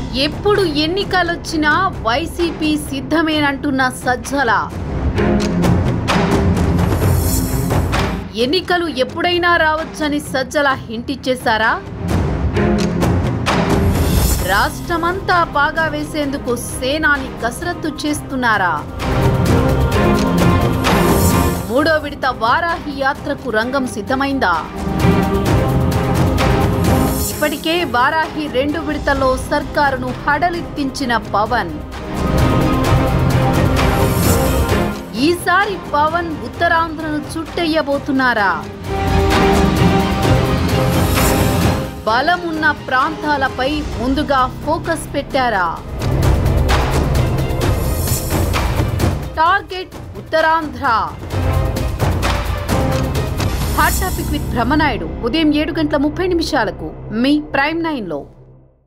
ఎప్పుడు ఎన్నికలొచ్చినా వైసీపీ సిద్ధమేనంటున్న సజ్జల ఎన్నికలు ఎప్పుడైనా రావచ్చని సజ్జల హింట్ ఇచ్చేశారా రాష్ట్రమంతా బాగా వేసేందుకు సేనాని కసరత్తు చేస్తున్నారా మూడో విడత వారాహి యాత్రకు రంగం సిద్ధమైందా ఇప్పటికే వారాహి రెండు విడతల్లో సర్కారును హడలెత్తించిన పవన్ ఈసారి పవన్ ఉత్తరాంధ్రను చుట్టెయ్యబోతున్నారా బలమున్న ప్రాంతాలపై ముందుగా ఫోకస్ పెట్టారా target Uttarandhra hot topic with Brahmanaidu ఉదయం ఏడు గంటల ముప్పై నిమిషాలకు మీ ప్రైమ్ నైన్లో